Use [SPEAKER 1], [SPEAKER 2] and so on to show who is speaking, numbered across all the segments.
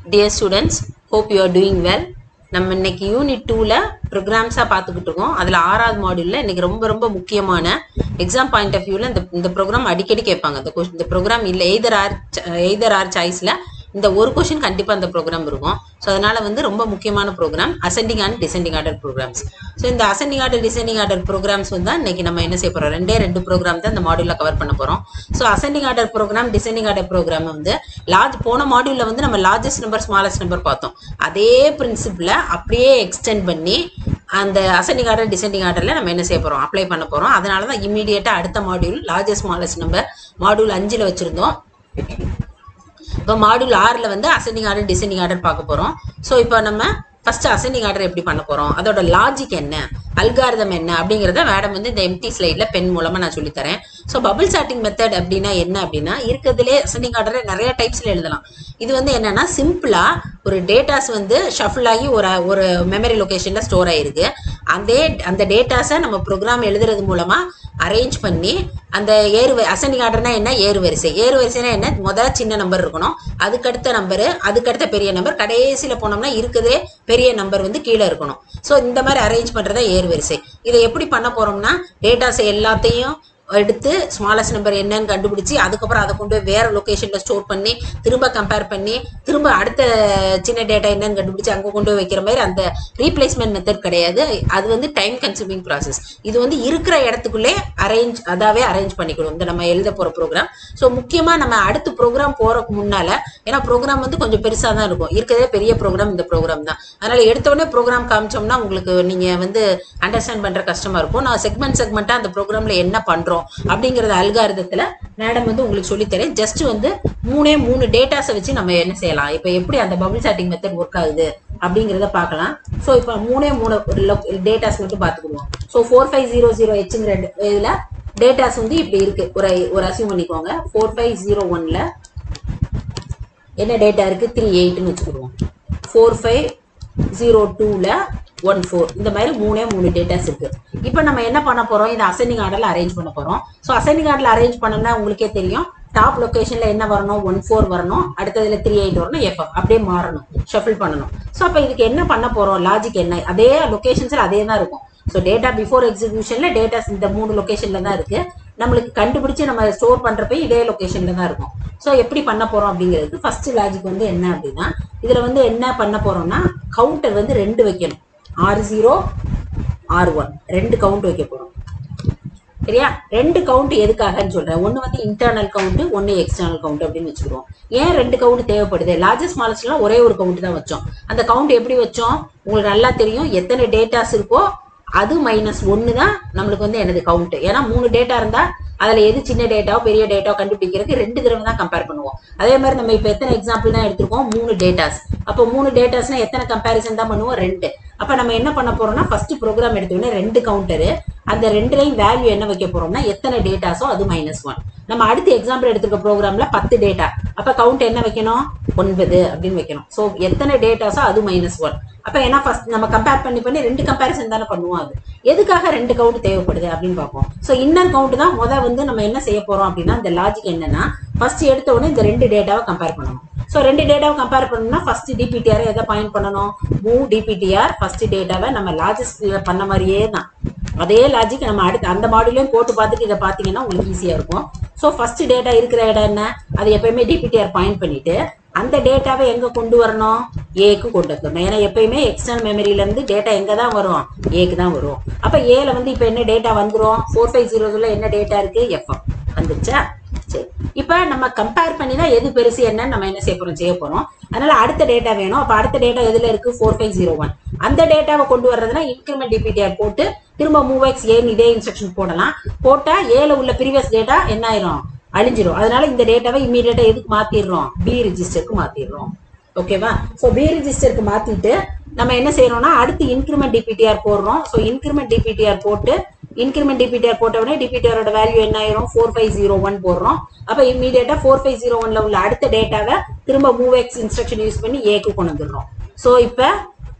[SPEAKER 1] dear students hope you are doing well நம்ம இன்னைக்கு unit டூவில் ப்ரோக்ராம்ஸாக பார்த்துக்கிட்டு இருக்கோம் அதில் ஆறாவது மாடியூலில் இன்னைக்கு ரொம்ப ரொம்ப முக்கியமான எக்ஸாம் பாயிண்ட் ஆஃப் வியூவில் இந்த இந்த ப்ரோக்ராம் அடிக்கடி கேட்பாங்க இந்த கொஷ் இந்த ப்ரோக்ராம் இல்லை எய்தர் ஆர் எய்தர் ஆர் சாய்ஸில் இந்த ஒரு கொஷின் கண்டிப்பாக இந்த ப்ரோக்ராம் இருக்கும் ஸோ அதனால வந்து ரொம்ப முக்கியமான program ascending and descending order programs so இந்த ascending order descending order programs வந்து தான் இன்னைக்கு நம்ம என்ன செய்ய போகிறோம் ரெண்டே ரெண்டு ப்ரோக்ராம் தான் இந்த மாடியூலில் கவர் பண்ண போகிறோம் so ascending order program descending order program வந்து லார்ஜ் போன மாடியூலில் வந்து நம்ம லார்ஜஸ்ட் நம்பர் ஸ்மாலஸ்ட் நம்பர் பார்த்தோம் அதே பிரின்சிபிளை அப்படியே எக்ஸ்டெண்ட் பண்ணி அந்த அசெண்டிங் ஆர்டர் டிசெண்டிங் ஆர்டரில் நம்ம என்ன செய்ய போகிறோம் அப்ளை பண்ண போகிறோம் அதனால தான் இமீடியட்டாக அடுத்த module largest smallest number module அஞ்சில் வச்சுருந்தோம் இப்போ மாடியூல் ஆறில் வந்து அசெண்டிங் ஆர்டர் டிசெண்டிங் ஆர்டர் பார்க்க போகிறோம் ஸோ இப்போ நம்ம ஃபர்ஸ்ட் அசெண்டிங் ஆர்டர் எப்படி பண்ண போகிறோம் அதோட லாஜிக் என்ன அல்காரதம் என்ன அப்படிங்கிறத மேடம் வந்து இந்த எம்டி ஸ்லைடில் பென் மூலமாக நான் சொல்லித்தரேன் ஸோ பபிள் சார்ட்டிங் மெத்தட் அப்படின்னா என்ன அப்படின்னா இருக்கிறதுலே அசெண்டிங் ஆர்டரை நிறைய டைப்ஸில் எழுதலாம் இது வந்து என்னன்னா சிம்பிளாக ஒரு டேட்டாஸ் வந்து ஷஃபிள் ஆகி ஒரு ஒரு மெமரி லொக்கேஷனில் ஸ்டோர் ஆகிருக்கு அதே அந்த டேட்டாஸை நம்ம ப்ரோக்ராம் எழுதுறது மூலமாக அரேஞ்ச் பண்ணி அந்த ஏறு அசெண்டிங் ஆர்டர்னா என்ன ஏறு வரிசை ஏறு வரிசைனா என்ன முதல் சின்ன நம்பர் இருக்கணும் அதுக்கடுத்த நம்பரு அதுக்கடுத்த பெரிய நம்பர் கடைசியில் போனோம்னா இருக்குதே பெரிய நம்பர் வந்து கீழே இருக்கணும் ஸோ இந்த மாதிரி அரேஞ்ச் பண்ணுறதா ஏறு வரிசை இதை எப்படி பண்ண போகிறோம்னா டேட்டாஸ் எல்லாத்தையும் எடுத்து ஸ்மாலஸ்ட் நம்பர் என்னன்னு கண்டுபிடிச்சி அதுக்கப்புறம் அதை கொண்டு போய் வேற லொக்கேஷனில் ஸ்டோர் பண்ணி திரும்ப கம்பேர் பண்ணி திரும்ப அடுத்த சின்ன டேட்டா என்னன்னு கண்டுபிடிச்சி அங்கே கொண்டு போய் வைக்கிற மாதிரி அந்த ரீப்ளேஸ்மெண்ட் மெத்தட் கிடையாது அது வந்து டைம் கன்சூமிங் ப்ராசஸ் இது வந்து இருக்கிற இடத்துக்குள்ளே அரேஞ்ச் அதாவே அரேஞ்ச் பண்ணிக்கணும் இந்த நம்ம எழுத போகிற ப்ரோக்ராம் ஸோ முக்கியமாக நம்ம அடுத்த ப்ரோக்ராம் போகிறதுக்கு முன்னால் ஏன்னா ப்ரோக்ராம் வந்து கொஞ்சம் பெருசாக தான் இருக்கும் இருக்கிறதே பெரிய ப்ரோக்ராம் இந்த ப்ரோக்ராம் தான் அதனால் எடுத்தோடனே ப்ரோக்ராம் காமிச்சோம்னா உங்களுக்கு நீங்கள் வந்து அண்டர்ஸ்டாண்ட் பண்ணுற கஷ்டமாக இருக்கும் நான் செக்மெண்ட் செக்மெண்ட்டாக அந்த ப்ரோக்ராமில் என்ன பண்ணுறோம் அப்படிங்கிறத அல்காரதத்தில் மேடம் வந்து உங்களுக்கு சொல்லித்தரேன் ஜஸ்ட் வந்து மூணே மூணு டேட்டாஸை வச்சு நம்ம என்ன செய்யலாம் இப்போ எப்படி அந்த பபிள் சாட்டிங் மெத்தட் ஒர்க் ஆகுது அப்படிங்கிறத பார்க்கலாம் ஸோ இப்போ மூணே மூணு டேட்டாஸ் மட்டும் பார்த்துக்குவோம் so four five zero zero ஹெச்ங்கிற இதில் டேட்டாஸ் வந்து இப்படி இருக்கு ஒரு ஒரு அசியூம் பண்ணிக்கோங்க ஃபோர் ஃபைவ் ஜீரோ ஒன்ல என்ன டேட்டா இருக்கு த்ரீ எயிட்னு வச்சுக்கிடுவோம் ஃபோர் ஃபைவ் ஜீரோ டூவில் ஒன் ஃபோர் இந்த மாதிரி மூணே மூணு டேட்டாஸ் இருக்கு இப்போ நம்ம என்ன பண்ண போறோம் இந்த அசெண்டிங் ஆர்டர்ல அரேஞ்ச் பண்ண போறோம் ஸோ அசெண்டிங் ஆர்டர்ல அரேஞ்ச் பண்ணோம்னா உங்களுக்கே தெரியும் டாப் லொகேஷன்ல என்ன வரணும் ஒன் ஃபோர் வரணும் அடுத்ததுல த்ரீ எயிட் வரணும் எஃப்எஃப் அப்படியே மாறணும் ஷஃபிள் பண்ணணும் ஸோ அப்போ இதுக்கு என்ன பண்ண போறோம் லாஜிக் என்ன அதே லொகேஷன்ஸ்ல அதே தான் இருக்கும் ஸோ டேட்டா பிஃபோர் எக்ஸிக்யூஷன்ல டேட்டாஸ் இந்த மூணு லொகேஷன்ல தான் இருக்கு நம்மளுக்கு கண்டுபிடிச்சு நம்ம ஸ்டோர் பண்றப்ப இதே லொகேஷன்ல தான் இருக்கும் ஸோ எப்படி பண்ண போறோம் அப்படிங்கிறது ஃபர்ஸ்ட் லாஜிக் வந்து என்ன அப்படின்னா இதுல வந்து என்ன பண்ண போறோம்னா கவுண்டர் வந்து ரெண்டு வைக்கணும் ஆர் ஜீரோ ஆர் ஒன் ரெண்டு கவுண்ட் வைக்க போறோம் சரியா ரெண்டு கவுண்ட் எதுக்காகன்னு சொல்றேன் ஒன்னு வந்து இன்டர்னல் கவுண்ட் ஒன்னு எக்ஸ்டர்னல் கவுண்ட் அப்படின்னு வச்சுக்கிறோம் ஏன் ரெண்டு கவுண்ட் தேவைப்படுது லார்ஜஸ்ட் ஸ்மாலஸ்ட்லாம் ஒரே ஒரு கவுண்ட் தான் வச்சோம் அந்த கவுண்ட் எப்படி வச்சோம் உங்களுக்கு நல்லா தெரியும் எத்தனை டேட்டாஸ் இருக்கோ அது மைனஸ் ஒன்று தான் நம்மளுக்கு வந்து எனது கவுண்ட் ஏன்னா மூணு டேட்டா இருந்தா அதுல எது சின்ன டேட்டாவோ பெரிய டேட்டாவோ கண்டுபிடிக்கிறதுக்கு ரெண்டு தடவை தான் கம்பேர் பண்ணுவோம் அதே மாதிரி நம்ம இப்போ எத்தனை எக்ஸாம்பிள் தான் எடுத்திருக்கோம் மூணு டேட்டாஸ் அப்போ மூணு டேட்டாஸ்னா எத்தனை கம்பேரிசன் தான் பண்ணுவோம் ரெண்டு அப்ப நம்ம என்ன பண்ண போறோம்னா ஃபர்ஸ்ட் ப்ரோக்ராம் எடுத்தோடனே ரெண்டு கவுண்டரு அந்த ரெண்டுலையும் வேல்யூ என்ன வைக்க போறோம்னா எத்தனை டேட்டாஸோ அது மைனஸ் ஒன் நம்ம அடுத்த எக்ஸாம்பிள் எடுத்திருக்க ப்ரோக்ராம்ல பத்து டேட்டா அப்ப கவுண்ட் என்ன வைக்கணும் ஒன்பது அப்படின்னு வைக்கணும் ஸோ எத்தனை டேட்டாஸோ அது மைனஸ் ஒன் அப்ப ஏன்னா ஃபர்ஸ்ட் நம்ம கம்பேர் பண்ணி பண்ணி ரெண்டு கம்பேரிசன் தானே பண்ணுவோம் அது எதுக்காக ரெண்டு கவுண்ட் தேவைப்படுது அப்படின்னு பார்ப்போம் ஸோ இன்னர் கவுண்ட் தான் முத வந்து நம்ம என்ன செய்ய போறோம் அப்படின்னா இந்த லாஜிக் என்னன்னா ஃபர்ஸ்ட் எடுத்த உடனே இந்த ரெண்டு டேட்டாவை கம்பேர் பண்ணணும் ஸோ ரெண்டு டேட்டாவை கம்பேர் பண்ணணும்னா ஃபர்ஸ்ட் டிபிடிஆர் எதை பாயிண்ட் பண்ணணும் மூவ் டிபிடிஆர் ஃபர்ஸ்ட் டேட்டாவை நம்ம லாஜிஸ்ட் பண்ண மாதிரியே தான் அதே லாஜிக் நம்ம அடுத்து அந்த மாடியூலையும் போட்டு பார்த்துட்டு இதை பார்த்தீங்கன்னா உங்களுக்கு ஈஸியாக இருக்கும் ஸோ ஃபர்ஸ்ட் டேட்டா இருக்கிற இடம் என்ன அது எப்பயுமே டிபிடிஆர் பாயிண்ட் பண்ணிட்டு அந்த டேட்டாவை எங்க கொண்டு வரணும் ஏக்கு கொண்டு வரணும் ஏன்னா எப்பயுமே எக்ஸ்டர்னல் மெமரியில இருந்து டேட்டா எங்க தான் வரும் ஏக்கு தான் வரும் அப்ப ஏல வந்து இப்ப என்ன டேட்டா வந்துரும் ஃபோர் ஃபைவ் ஜீரோல என்ன டேட்டா இருக்கு எஃப்எம் வந்துச்சா சரி இப்ப நம்ம கம்பேர் பண்ணி தான் எது பெருசு என்னன்னு நம்ம என்ன செய்ய போறோம் செய்ய போறோம் அதனால அடுத்த டேட்டா வேணும் அப்ப அடுத்த டேட்டா எதுல இருக்கு ஃபோர் ஃபைவ் ஜீரோ ஒன் அந்த டேட்டாவை கொண்டு வர்றதுனா இன்க்ரிமெண்ட் டிபிடிஆர் போட்டு திரும்ப மூவ் எக்ஸ் ஏன்னு இதே இன்ஸ்ட்ரக்ஷன் போடலாம் போட்டா ஏல உள்ள ப்ரீவியஸ் டேட்டா என்ன ஆயிரும் அழிஞ்சிரும் அதனால இந்த டேட்டாவை இம்மீடியட்டா எதுக்கு மாத்திடுறோம் பி ரிஜிஸ்டருக்கு மாத்திடுறோம் ஓகேவா ஸோ பி ரிஜிஸ்டருக்கு மாத்திட்டு நம்ம என்ன செய்யறோம்னா அடுத்து இன்க்ரிமெண்ட் டிபிடிஆர் போடுறோம் ஸோ இன்க்ரிமெண்ட் டிபிடிஆர் போட்டு இன்க்ரிமெண்ட் டிபிடிஆர் போட்ட உடனே டிபிடிஆரோட வேல்யூ என்ன ஆயிரும் ஃபோர் ஃபைவ் ஜீரோ ஒன் போடுறோம் அப்போ இம்மீடியட்டா ஃபோர் ஃபைவ் ஜீரோ ஒன்ல உள்ள அடுத்த டேட்டாவை திரும்ப மூவ் எக்ஸ் இன்ஸ்ட்ரக்ஷன் யூஸ் பண்ணி ஏக்கு கொண்டு வந்துடுறோம் ஸோ இப்போ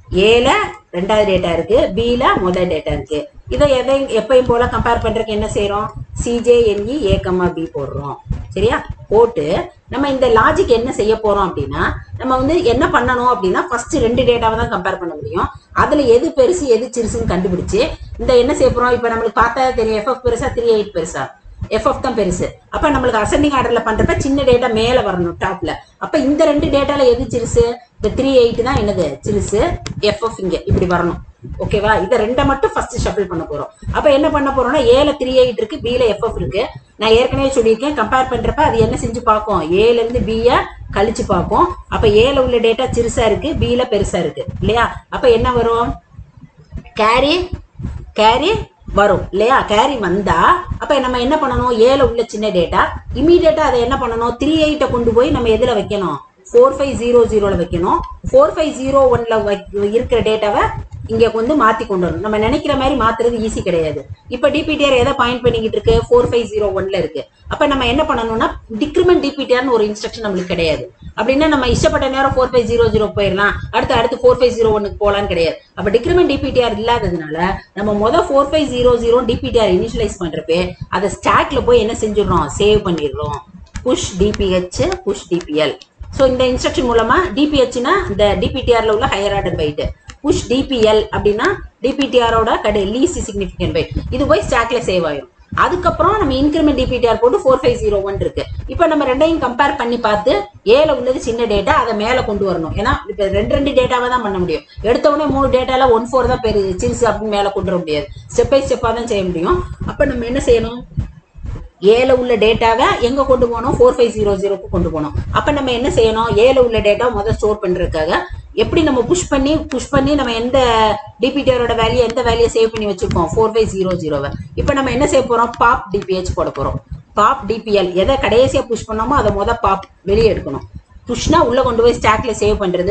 [SPEAKER 1] ஏல ரெண்டாவது டேட்டா இருக்கு பில முதல் டேட்டா இருக்கு இதை எதை எப்பயும் போல கம்பேர் பண்றதுக்கு என்ன செய்யறோம் சிஜேஎன்இ ஏ கம்மா பி போடுறோம் சரியா போட்டு நம்ம இந்த லாஜிக் என்ன செய்ய போறோம் அப்படின்னா நம்ம வந்து என்ன பண்ணணும் அப்படின்னா ஃபர்ஸ்ட் ரெண்டு டேட்டாவை தான் கம்பேர் பண்ண முடியும் அதுல எது பெருசு எது சிறுசுன்னு கண்டுபிடிச்சு இந்த என்ன செய்ய போறோம் இப்ப நம்மளுக்கு பார்த்தா தெரியும் எஃப்எஃப் பெருசா த்ரீ எயிட் பெருசா எஃப்எஃப் தான் பெருசு அப்ப நம்மளுக்கு அசெண்டிங் ஆர்டர்ல பண்றப்ப சின்ன டேட்டா மேல வரணும் டாப்ல அப்ப இந்த ரெண்டு டேட்டால எது சிறுசு இந்த த்ரீ எயிட் தான் என்னது சிறுசு எஃப்எஃப் இங்க இப்படி வரணும் ஓகேவா இதை ரெண்டை மட்டும் ஃபர்ஸ்ட் ஷஃபிள் பண்ண போறோம் அப்ப என்ன பண்ண போறோம்னா ஏல த்ரீ எயிட் இருக்கு பில எஃப்எஃப் இருக்கு நான் ஏற்கனவே சொல்லியிருக்கேன் கம்பேர் பண்றப்ப அது என்ன செஞ்சு பார்க்கும் ஏல இருந்து பிய கழிச்சு பார்க்கும் அப்ப ஏல உள்ள டேட்டா சிறுசா இருக்கு பில பெருசா இருக்கு இல்லையா அப்ப என்ன வரும் கேரி கேரி வரும் இல்லையா கேரி வந்தா அப்ப நம்ம என்ன பண்ணணும் ஏல உள்ள சின்ன டேட்டா இமீடியட்டா அதை என்ன பண்ணணும் த்ரீ எயிட்டை கொண்டு போய் நம்ம எதுல வைக்கணும் ஃபோர் ஃபைவ் ஜீரோ ஜீரோல வைக்கணும் ஃபோர் ஃபைவ் ஜீரோ ஒன்ல இருக்கிற டேட்டாவை இங்க வந்து மாத்தி கொண்டு வரணும் நம்ம நினைக்கிற மாதிரி மாத்துறது ஈஸி கிடையாது இப்ப டிபிடிஆர் எதை பாயிண்ட் பண்ணிக்கிட்டு இருக்கு ஃபோர் ஃபைவ் ஜீரோ ஒன்ல இருக்கு அப்ப நம்ம என்ன பண்ணணும்னா டிக்ரிமெண்ட் டிபிடிஆர்னு ஒரு இன்ஸ்ட்ரக்ஷன் நம்மளுக்கு கிடையாது அப்படின்னா நம்ம இஷ்டப்பட்ட நேரம் ஃபோர் ஃபைவ் ஜீரோ ஜீரோ போயிடலாம் அடுத்து அடுத்து ஃபோர் ஃபைவ் ஜீரோ ஒன்னுக்கு போலான்னு கிடையாது அப்ப டிக்ரிமெண்ட் டிபிடிஆர் இல்லாததுனால நம்ம மொதல் four five zero zero DPTR initialise பண்றப்பே அதை ஸ்டாக்ல போய் என்ன செஞ்சிடறோம் சேவ் பண்ணிடுறோம் push DPH push DPL so இந்த இன்ஸ்ட்ரக்ஷன் மூலமா டிபிஹெச்னா இந்த டிபிடிஆர்ல உள்ள higher order byte push DPL அப்படின்னா டிபிடிஆரோட கடை லீஸ்ட் சிக்னிஃபிகன்ட் பைட் இது போய் ஸ்டாக்ல சேவ் ஆயிரும் அதுக்கப்புறம் நம்ம இன்கிரிமெண்ட் டிபிடிஆர் போட்டு ஃபோர் ஃபைவ் ஜீரோ ஒன் இருக்கு இப்போ நம்ம ரெண்டையும் கம்பேர் பண்ணி பார்த்து ஏல உள்ளது சின்ன டேட்டா அதை மேல கொண்டு வரணும் ஏன்னா இப்போ ரெண்டு ரெண்டு டேட்டாவை தான் பண்ண முடியும் எடுத்த உடனே மூணு டேட்டால ஒன் ஃபோர் தான் பெரிய சிறுசு அப்படின்னு மேல கொண்டு வர முடியாது ஸ்டெப் பை ஸ்டெப்பா தான் செய்ய முடியும் அப்ப நம்ம என்ன செய்யணும் ஏல உள்ள டேட்டாவை எங்க கொண்டு போகணும் ஃபோர் ஃபைவ் ஜீரோ ஜீரோக்கு கொண்டு போகணும் அப்ப நம்ம என்ன செய்யணும் ஏல உள்ள டேட்டா முதல் ஸ்டோர் பண்றதுக்காக எப்படி நம்ம புஷ் பண்ணி புஷ் பண்ணி நம்ம எந்த டிபிடிஆரோட வேல்யூ எந்த வேல்யூ சேவ் பண்ணி வச்சிருக்கோம் ஃபோர் ஃபைவ் ஜீரோ ஜீரோவை இப்போ நம்ம என்ன செய்ய போறோம் பாப் டிபிஹெச் போட போறோம் பாப் டிபிஎல் எதை கடைசியா புஷ் பண்ணோமோ அதை முத பாப் வெளியே எடுக்கணும் புஷ்னா உள்ள கொண்டு போய் ஸ்டாக்ல சேவ் பண்றது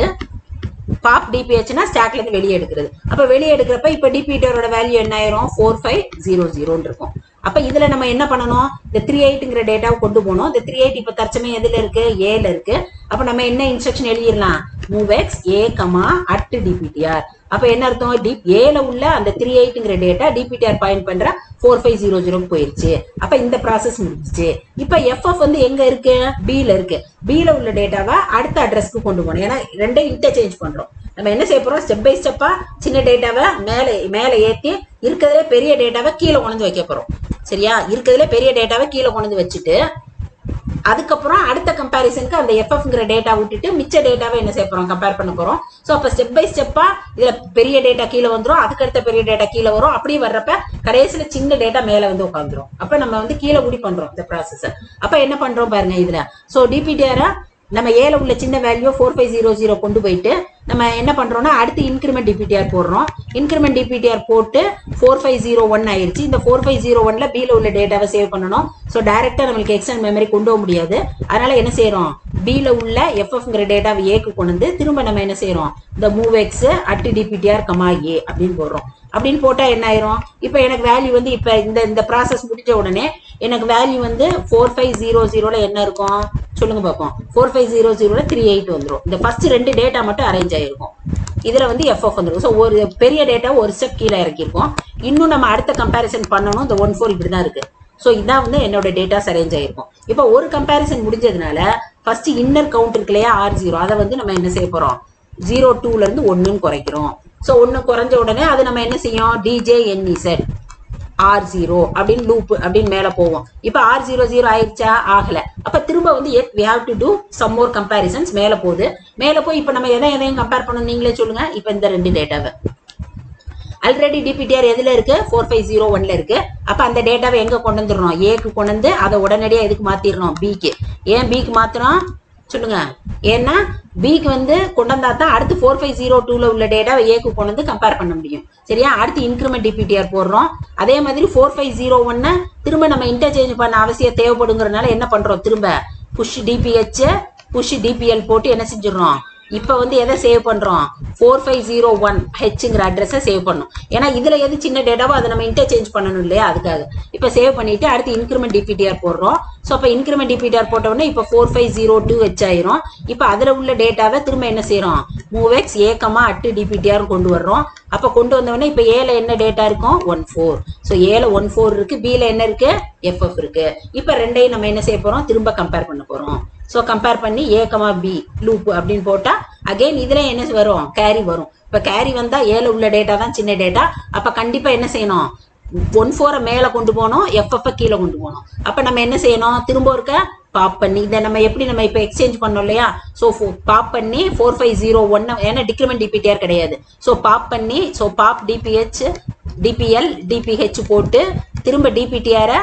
[SPEAKER 1] பாப் டிபிஹெச்னா ஸ்டாக்ல இருந்து வெளியே எடுக்கிறது அப்ப வெளியே எடுக்கிறப்ப இப்ப டிபிடிஆரோட வேல்யூ என்ன ஆயிரும் ஃபோர் ஃபைவ் ஜீரோ ஜீரோன்னு இருக்கும் அப்ப இதுல நம்ம என்ன பண்ணணும் இந்த த்ரீ எயிட்ங்கிற டேட்டாவை கொண்டு போகணும் இந்த த்ரீ எயிட் இப்ப தற்சமயம் எதுல இருக்கு ஏல இருக்கு அப்ப நம்ம என்ன இன்ஸ்ட்ரக்ஷன் எழுதிடலாம் move X A comma at DPTR அப்ப என்ன அர்த்தம் டி ஏல உள்ள அந்த த்ரீ எயிட்ங்கிற டேட்டா டிபிடிஆர் பாயிண்ட் பண்ற ஃபோர் ஃபைவ் ஜீரோ ஜீரோக்கு போயிருச்சு அப்ப இந்த ப்ராசஸ் முடிஞ்சிச்சு இப்ப எஃப்எஃப் வந்து எங்க இருக்கு பில இருக்கு பில உள்ள டேட்டாவை அடுத்த அட்ரஸ்க்கு கொண்டு போகணும் ஏன்னா ரெண்டையும் இன்டர்சேஞ்ச் பண்றோம் நம்ம என்ன செய்ய போறோம் ஸ்டெப் பை ஸ்டெப்பா சின்ன டேட்டாவை மேலே மேலே ஏத்தி இருக்கிறதுல பெரிய டேட்டாவை கீழே கொண்டு வைக்க போறோம் சரியா இருக்கிறதுல பெரிய டேட்டாவை கீழே கொண்டு வச்சுட்டு அதுக்கப்புறம் அடுத்த கம்பேரிசனுக்கு அந்த எஃப்எஃப்ங்கிற டேட்டா விட்டுட்டு மிச்ச டேட்டாவை என்ன செய்ய போறோம் கம்பேர் பண்ண போறோம் ஸோ அப்போ ஸ்டெப் பை ஸ்டெப்பா இதுல பெரிய டேட்டா கீழே வந்துரும் அதுக்கு அடுத்த பெரிய டேட்டா கீழே வரும் அப்படியே வர்றப்ப கடைசியில சின்ன டேட்டா மேல வந்து உட்காந்துரும் அப்ப நம்ம வந்து கீழே கூடி பண்றோம் இந்த ப்ராசஸ் அப்ப என்ன பண்றோம் பாருங்க இதுல ஸோ டிபிடிஆரை நம்ம ஏல உள்ள சின்ன value four five zero zero கொண்டு போயிட்டு நம்ம என்ன பண்றோம்னா அடுத்து இன்கிரிமெண்ட் டிபிடிஆர் போடுறோம் இன்கிரிமெண்ட் டிபிடிஆர் போட்டு ஃபோர் ஃபைவ் ஜீரோ ஒன் ஆயிருச்சு இந்த ஃபோர் ஃபைவ் ஜீரோ ஒன்ல பில உள்ள டேட்டாவை சேவ் பண்ணணும் ஸோ டைரக்டா நம்மளுக்கு எக்ஸ்டர்னல் மெமரி கொண்டு போக முடியாது அதனால என்ன செய்யறோம் பில உள்ள எஃப்எஃப்ங்கிற டேட்டாவை ஏக்கு கொண்டு வந்து திரும்ப நம்ம என்ன செய்யறோம் இந்த move X at DPTR comma A அப்படின்னு போடுறோம் அப்படின்னு போட்டா என்ன ஆயிரும் இப்போ எனக்கு வேல்யூ வந்து இப்போ இந்த இந்த ப்ராசஸ் முடிஞ்ச உடனே எனக்கு வேல்யூ வந்து ஃபோர் ஃபைவ் ஜீரோ ஜீரோல என்ன இருக்கும் சொல்லுங்க பார்ப்போம் ஃபோர் ஃபைவ் ஜீரோ ஜீரோல த்ரீ எயிட் வந்துடும் இந்த ஃபர்ஸ்ட் ரெண்டு டேட்டா மட்டும் அரேஞ்ச் ஆயிருக்கும் இதுல வந்து எஃப்எஃப் வந்துடும் ஸோ ஒரு பெரிய டேட்டா ஒரு ஸ்டெப் கீழே இறக்கியிருக்கோம் இன்னும் நம்ம அடுத்த கம்பேரிசன் பண்ணணும் இந்த ஒன் ஃபோர் இப்படி தான் இருக்கு ஸோ இதான் வந்து என்னோட டேட்டாஸ் அரேஞ்ச் ஆயிருக்கும் இப்போ ஒரு கம்பேரிசன் முடிஞ்சதுனால ஃபர்ஸ்ட் இன்னர் கவுண்ட் இருக்கு இல்லையா ஆர் ஜீரோ அதை வந்து நம்ம என்ன செய்ய போறோம் ஜீரோ டூல இருந்து ஒன்னுன்னு குறைக்கிறோம் ஸோ ஒன்று குறைஞ்ச உடனே அது நம்ம என்ன செய்யும் டிஜே என்இசட் ஆர் ஜீரோ அப்படின்னு லூப் அப்படின்னு மேல போவோம் இப்போ ஆர் ஜீரோ ஜீரோ ஆயிடுச்சா ஆகல அப்ப திரும்ப வந்து and we have to do some more comparisons மேல போகுது மேல போய் இப்போ நம்ம எதை எதையும் கம்பேர் பண்ணணும் நீங்களே சொல்லுங்க இப்போ இந்த ரெண்டு டேட்டாவை ஆல்ரெடி டிபிடிஆர் எதுல இருக்கு ஃபோர் ஃபைவ் ஜீரோ ஒன்ல இருக்கு அப்ப அந்த டேட்டாவை எங்க கொண்டு வந்துடணும் ஏக்கு கொண்டு வந்து அதை உடனடியா எதுக்கு மாத்திரணும் பிக்கு ஏன் பிக்கு மாத்திரம் சொல்லுங்க ஏன்னா பிக்கு வந்து கொண்டு வந்தா தான் அடுத்து ஃபோர் ஃபைவ் ஜீரோ டூல உள்ள டேட்டாவை ஏக்கு கொண்டு வந்து கம்பேர் பண்ண முடியும் சரியா அடுத்து இன்க்ரிமெண்ட் டிபிடிஆர் போடுறோம் அதே மாதிரி ஃபோர் ஃபைவ் ஜீரோ ஒன்னை திரும்ப நம்ம இன்டர்சேஞ்ச் பண்ண அவசியம் தேவைப்படுங்கிறதுனால என்ன பண்றோம் திரும்ப புஷ் டிபிஹெச் புஷ் டிபிஎல் போட்டு என்ன செஞ்சிடறோம் இப்போ வந்து எதை சேவ் பண்றோம் ஃபோர் ஃபைவ் ஜீரோ ஒன் ஹெச்ங்கிற அட்ரஸை சேவ் பண்ணும் ஏன்னா இதுல எது சின்ன டேட்டாவோ அதை நம்ம இன்டர்சேஞ்ச் பண்ணணும் இல்லையா அதுக்காக இப்போ சேவ் பண்ணிட்டு அடுத்து இன்க்ரிமெண்ட் டிபிடிஆர் போடுறோம் ஸோ அப்போ இன்க்ரிமெண்ட் டிபிடிஆர் போட்ட உடனே இப்போ four five zero two H ஆயிரும் இப்போ அதுல உள்ள டேட்டாவை திரும்ப என்ன செய்யறோம் மூவெக்ஸ் ஏக்கமா அட்டு டிபிடிஆர் கொண்டு வர்றோம் அப்ப கொண்டு வந்தவொடனே இப்ப ஏல என்ன டேட்டா இருக்கும் ஒன் ஃபோர் ஸோ ஏல ஒன் ஃபோர் இருக்கு பில என்ன இருக்கு எஃப்எஃப் இருக்கு இப்ப ரெண்டையும் நம்ம என்ன செய்ய போறோம் திரும்ப கம்பேர் பண்ண போறோம் ஸோ கம்பேர் பண்ணி ஏ கமா பி லூப் அப்படின்னு போட்டா அகைன் இதுல என்ன வரும் கேரி வரும் இப்ப கேரி வந்தா ஏல உள்ள டேட்டா தான் சின்ன டேட்டா அப்ப கண்டிப்பா என்ன செய்யணும் ஒன் ஃபோரை மேல கொண்டு போகணும் எஃப்எஃப் கீழே கொண்டு போகணும் அப்ப நம்ம என்ன செய்யணும் திரும்ப இருக்க பாப் பண்ணி இதை நம்ம எப்படி நம்ம இப்போ எக்ஸ்சேஞ்ச் பண்ணோம் இல்லையா ஸோ பாப் பண்ணி ஃபோர் ஃபைவ் ஜீரோ ஒன் ஏன்னா டிக்ரிமெண்ட் டிபிடிஆர் கிடையாது ஸோ பாப் பண்ணி so pop DPH DPL DPH போட்டு திரும்ப டிபிடிஆரை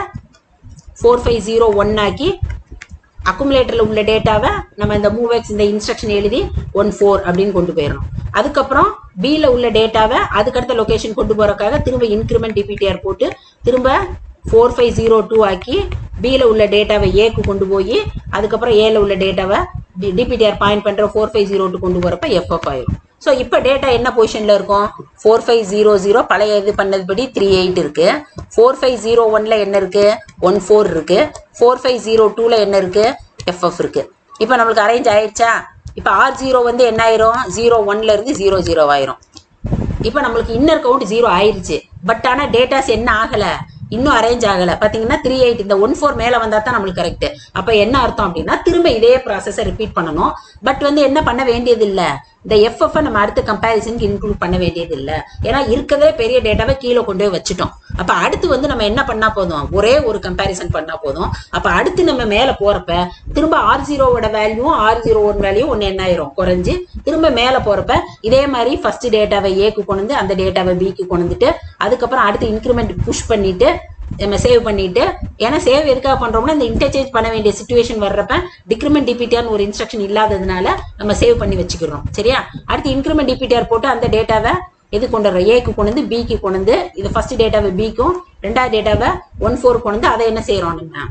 [SPEAKER 1] ஃபோர் ஃபைவ் ஜீரோ ஒன் ஆக்கி அக்குமுலேட்டரில் உள்ள டேட்டாவை நம்ம இந்த மூவெக்ஸ் இந்த இன்ஸ்ட்ரக்ஷன் எழுதி ஒன் ஃபோர் அப்படின்னு கொண்டு போயிடணும் அதுக்கப்புறம் பியில் உள்ள டேட்டாவை அதுக்கடுத்த லொகேஷன் கொண்டு போறதுக்காக திரும்ப இன்க்ரிமெண்ட் டிபிடிஆர் போட்டு திரும்ப ஃபோர் ஃபைவ் ஜீரோ டூ ஆக்கி பியில் உள்ள டேட்டாவை ஏக்கு கொண்டு போய் அதுக்கப்புறம் ஏல உள்ள டேட்டாவை டிபிடிஆர் பாயிண்ட் பண்ற ஃபோர் ஃபைவ் ஜீரோ டூ கொண்டு போறப்ப எஃப்எஃப் ஆயிரும் ஸோ இப்போ டேட்டா என்ன பொசிஷன்ல இருக்கும் ஃபோர் ஃபைவ் ஜீரோ ஜீரோ பழைய இது பண்ணதுபடி த்ரீ எயிட் இருக்கு ஃபோர் ஃபைவ் ஜீரோ ஒன்ல என்ன இருக்கு ஒன் ஃபோர் இருக்கு ஃபோர் ஃபைவ் ஜீரோ டூல என்ன இருக்கு எஃப்எஃப் இருக்கு இப்போ நம்மளுக்கு அரேஞ்ச் ஆயிடுச்சா இப்போ ஆர் ஜீரோ வந்து என்ன ஆயிரும் ஜீரோ ஒன்ல இருந்து ஜீரோ ஜீரோ ஆயிரும் இப்போ நம்மளுக்கு இன்னர் கவுண்ட் ஜீரோ ஆயிருச்சு பட் ஆனால் டேட்டாஸ் என்ன ஆகல இன்னும் அரேஞ்ச் ஆகல பாத்தீங்கன்னா த்ரீ எயிட் இந்த ஒன் ஃபோர் மேல வந்தா தான் நம்மளுக்கு கரெக்ட் அப்ப என்ன அர்த்தம் அப்படின்னா திரும்ப இதே ப்ராசஸை ரிப்பீட் பண்ணணும் பட் வந்து என்ன பண்ண வேண்டியது இல்ல இந்த எஃப்எஃப் நம்ம அடுத்த கம்பேரிசனுக்கு இன்க்ளூட் பண்ண வேண்டியது இல்ல ஏன்னா இருக்கதே பெரிய டேட்டாவை கீழே கொண்டு போய் வச்சுட்டோம் அப்ப அடுத்து வந்து நம்ம என்ன பண்ணா போதும் ஒரே ஒரு கம்பேரிசன் பண்ணா போதும் அப்ப அடுத்து நம்ம மேல போறப்ப திரும்ப ஆர் ஜீரோவோட value R zero one value ஒன்னு என்ன ஆயிரும் குறைஞ்சு திரும்ப மேல போறப்ப இதே மாதிரி ஃபர்ஸ்ட் டேட்டாவை ஏக்கு கொண்டு வந்து அந்த டேட்டாவை பிக்கு கொண்டு வந்துட்டு அதுக்கப்புறம் அடுத்து இன்க்ரிமெண்ட் புஷ் பண்ணிட்டு நம்ம சேவ் பண்ணிட்டு ஏன்னா சேவ் எதுக்காக பண்றோம்னா இந்த இன்டர்சேஞ்ச் பண்ண வேண்டிய சுச்சுவேஷன் வர்றப்ப டிக்ரிமெண்ட் டிபிடிஆர்னு ஒரு இன்ஸ்ட்ரக்ஷன் இல்லாததுனால நம்ம சேவ் பண்ணி வச்சுக்கிறோம் சரியா அடுத்து இன்க்ரிமெண்ட் டிபிடிஆர் போட்டு அந்த டேட்டாவை எது கொண்டு வரோம் ஏக்கு கொண்டு வந்து பிக்கு கொண்டு வந்து இது ஃபர்ஸ்ட் டேட்டாவை பிக்கும் ரெண்டாவது டேட்டாவை ஒன் ஃபோர் கொண்டு வந்து அதை என்ன செய்யறோம் நம்ம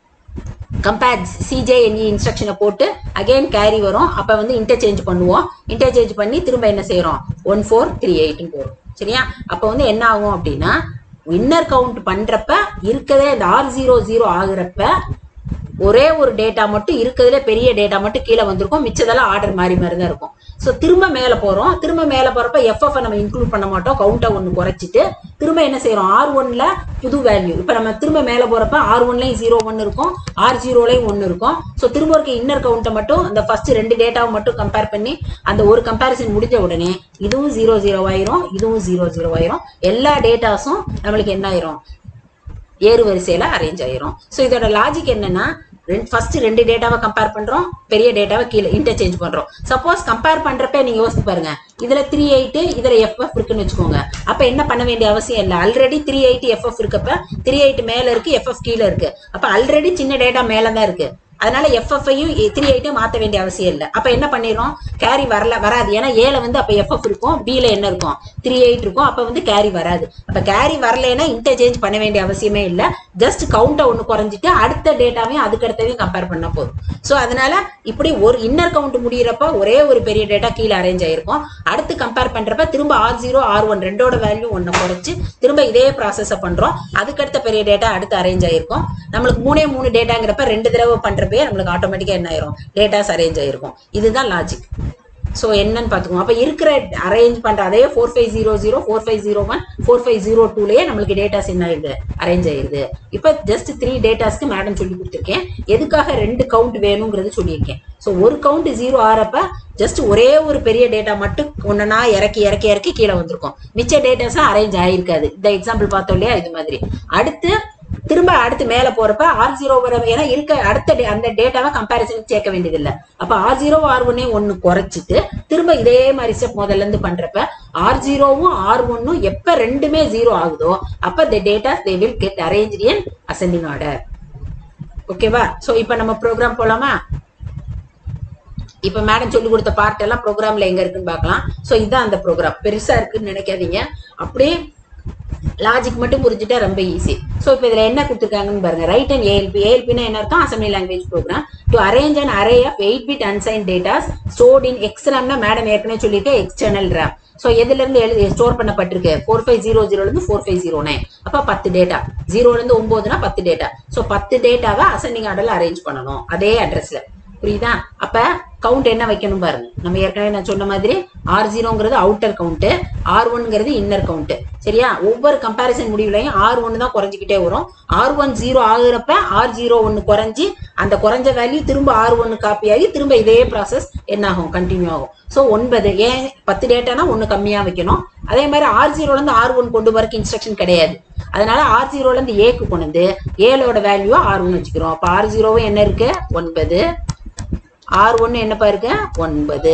[SPEAKER 1] கம்பேர் சிஜேஎன்இ இன்ஸ்ட்ரக்ஷனை போட்டு அகைன் கேரி வரும் அப்ப வந்து இன்டர்சேஞ்ச் பண்ணுவோம் இன்டர்சேஞ்ச் பண்ணி திரும்ப என்ன செய்யறோம் ஒன் ஃபோர் த்ரீ எயிட்னு போறோம் சரியா அப்ப வந்து என்ன ஆகும் அப்படின்னா இன்னர் கவுண்ட் பண்றப்ப இருக்கதே இந்த ஆர் ஜீரோ ஜீரோ ஆகுறப்ப ஒரே ஒரு டேட்டா மட்டும் இருக்கிறதுல பெரிய டேட்டா மட்டும் கீழே வந்திருக்கும் மிச்சதெல்லாம் ஆர்டர் மாறி மாதிரி தான் இருக்கும் ஸோ திரும்ப மேலே போகிறோம் திரும்ப மேலே போகிறப்ப எஃப்எஃப் நம்ம இன்க்ளூட் பண்ண மாட்டோம் கவுண்டை ஒன்று குறைச்சிட்டு திரும்ப என்ன செய்கிறோம் ஆர் ஒன்ல புது வேல்யூ இப்போ நம்ம திரும்ப மேலே போகிறப்ப ஆர் ஒன்லையும் ஜீரோ ஒன்று இருக்கும் ஆர் ஜீரோலையும் ஒன்று இருக்கும் ஸோ திரும்ப இருக்க இன்னர் கவுண்ட்டை மட்டும் அந்த ஃபர்ஸ்ட் ரெண்டு டேட்டாவை மட்டும் கம்பேர் பண்ணி அந்த ஒரு கம்பேரிசன் முடிஞ்ச உடனே இதுவும் ஜீரோ ஜீரோ ஆயிரும் இதுவும் ஜீரோ ஜீரோ ஆயிரும் எல்லா டேட்டாஸும் நம்மளுக்கு என்ன ஆயிரும் ஏறு வரிசையில அரேஞ்ச் ஆயிரும் ஸோ இதோட லாஜிக் என்னன்னா ஃபர்ஸ்ட் ரெண்டு டேட்டாவை கம்பேர் பண்றோம் பெரிய டேட்டாவை கீழே இன்டர்சேஞ்ச் பண்றோம் சப்போஸ் கம்பேர் பண்றப்ப நீங்க யோசிச்சு பாருங்க இதுல த்ரீ எயிட் இதுல எஃப்எஃப் இருக்குன்னு வச்சுக்கோங்க அப்ப என்ன பண்ண வேண்டிய அவசியம் இல்லை ஆல்ரெடி த்ரீ எயிட் எஃப்எஃப் இருக்கப்ப த்ரீ எயிட் மேல இருக்கு எஃப்எஃப் கீழே இருக்கு அப்ப ஆல்ரெடி சின்ன டேட்டா மேல தான் இருக்கு அதனால எஃப்எஃப்ஐயும் த்ரீ எயிட்டையும் மாற்ற வேண்டிய அவசியம் இல்லை அப்ப என்ன பண்ணிடுறோம் கேரி வரல வராது ஏன்னா ஏல வந்து அப்ப எஃப்எஃப் இருக்கும் பில என்ன இருக்கும் த்ரீ எயிட் இருக்கும் அப்ப வந்து கேரி வராது அப்ப கேரி வரலைன்னா இன்டர்சேஞ்ச் பண்ண வேண்டிய அவசியமே இல்லை ஜஸ்ட் கவுண்டை ஒன்று குறைஞ்சிட்டு அடுத்த டேட்டாவையும் அதுக்கு அடுத்ததையும் கம்பேர் பண்ண போதும் ஸோ அதனால இப்படி ஒரு இன்னர் கவுண்ட் முடியிறப்ப ஒரே ஒரு பெரிய டேட்டா கீழே அரேஞ்ச் ஆயிருக்கும் அடுத்து கம்பேர் பண்றப்ப திரும்ப ஆர் ஜீரோ ஆர் ஒன் ரெண்டோட வேல்யூ ஒன்று குறைச்சு திரும்ப இதே ப்ராசஸை பண்றோம் அதுக்கடுத்த பெரிய டேட்டா அடுத்து அரேஞ்ச் ஆயிருக்கும் நம்மளுக்கு மூணே மூணு டேட்டாங்கிறப்ப ரெண்டு தடவை பண்றப்பே நம்மளுக்கு ஆட்டோமேட்டிக்கா என்ன ஆயிரும் டேட்டாஸ் அரேஞ்ச் ஆயிருக்கும் இதுதான் லாஜிக் ஸோ என்னன்னு பார்த்துக்கோங்க அப்போ இருக்கிற அரேஞ்ச் பண்ற அதே four five zero zero four five zero one four five zero டூலேயே நம்மளுக்கு டேட்டாஸ் என்ன ஆயிருது அரேஞ்ச் ஆயிருது இப்போ ஜஸ்ட் த்ரீ டேட்டாஸ்க்கு மேடம் சொல்லி கொடுத்துருக்கேன் எதுக்காக ரெண்டு கவுண்ட் வேணுங்கிறது சொல்லியிருக்கேன் ஸோ ஒரு கவுண்ட் ஜீரோ ஆறப்ப ஜஸ்ட் ஒரே ஒரு பெரிய டேட்டா மட்டும் ஒன்னா இறக்கி இறக்கி இறக்கி கீழே வந்திருக்கும் மிச்ச டேட்டாஸ் அரேஞ்ச் ஆயிருக்காது இந்த எக்ஸாம்பிள் பார்த்தோம் இல்லையா இது மாதிரி அடுத்து திரும்ப அடுத்து மேல போறப்ப ஆர் ஜீரோ வர ஏன்னா இருக்க அடுத்த டே- அந்த டேட்டாவை கம்பேரிசன் சேர்க்க வேண்டியது இல்ல அப்ப ஆர் ஜீரோ ஆர் ஒன்னே ஒன்னு குறைச்சிட்டு திரும்ப இதே மாதிரி ஸ்டெப் முதல்ல இருந்து பண்றப்ப ஆர் ஜீரோவும் ஆர் ஒன்னும் எப்ப ரெண்டுமே ஜீரோ ஆகுதோ அப்ப the data they will get arrange in ascending order ஓகேவா சோ இப்ப நம்ம ப்ரோக்ராம் போலாமா இப்ப மேடம் சொல்லி கொடுத்த பார்ட் எல்லாம் ப்ரோக்ராம்ல எங்க இருக்குன்னு பார்க்கலாம் சோ இதான் அந்த ப்ரோக்ராம் பெருசா இருக்குன்னு நினைக்காதீங்க அப்படியே லாஜிக் மட்டும் புரிஞ்சுட்டா ரொம்ப ஈஸி ஸோ இப்போ இதில் என்ன கொடுத்துருக்காங்கன்னு பாருங்க ரைட் அண்ட் ஏஎல்பி ஏஎல்பினா என்ன அர்த்தம் assembly language program to arrange and array of eight bit unsign datas stored in எக்ஸ்ரம்னா மேடம் ஏற்கனவே சொல்லியிருக்கேன் எக்ஸ்டர்னல் ரேம் ஸோ எதுல இருந்து எழுதி ஸ்டோர் பண்ணப்பட்டிருக்கு ஃபோர் ஃபைவ் ஜீரோ ஜீரோல இருந்து ஃபோர் ஃபைவ் ஜீரோ நைன் அப்போ பத்து டேட்டா ஜீரோல இருந்து ஒன்பதுனா பத்து டேட்டா ஸோ பத்து டேட்டாவை அசெண்டிங் ஆர்டர்ல அரேஞ்ச் பண்ணணும் அதே அட்ரஸ்ல புரியுதா அப்ப கவுண்ட் என்ன வைக்கணும் பாருங்க நம்ம ஏற்கனவே நான் சொன்ன மாதிரி ஆர் ஜீரோங்கிறது அவுட்டர் கவுண்ட் ஆர் ஒன்ங்கிறது இன்னர் கவுண்ட் சரியா ஒவ்வொரு கம்பாரிசன் முடிவுலையும் ஆர் ஒன்னு தான் குறைஞ்சிக்கிட்டே வரும் ஆர் ஒன் ஜீரோ ஆகுறப்ப ஆர் ஜீரோ ஒன்னு குறைஞ்சி அந்த குறைஞ்ச வேல்யூ திரும்ப ஆர் ஒன்னு காப்பி ஆகி திரும்ப இதே ப்ராசஸ் என்ன ஆகும் கண்டினியூ ஆகும் ஸோ ஒன்பது ஏன் பத்து டேட்டானா ஒன்று கம்மியாக வைக்கணும் அதே மாதிரி ஆர் ஜீரோலேருந்து ஆர் ஒன் கொண்டு வரக்கு இன்ஸ்ட்ரக்ஷன் கிடையாது அதனால ஆர் ஜீரோலேருந்து ஏக்கு கொண்டு வந்து ஏலோட வேல்யூ ஆர் ஒன் வச்சுக்கிறோம் அப்போ ஆர் ஜீரோவும் என்ன இருக்கு ஒன்பது ஆர் ஒன்னு என்னப்பா இருக்கு ஒன்பது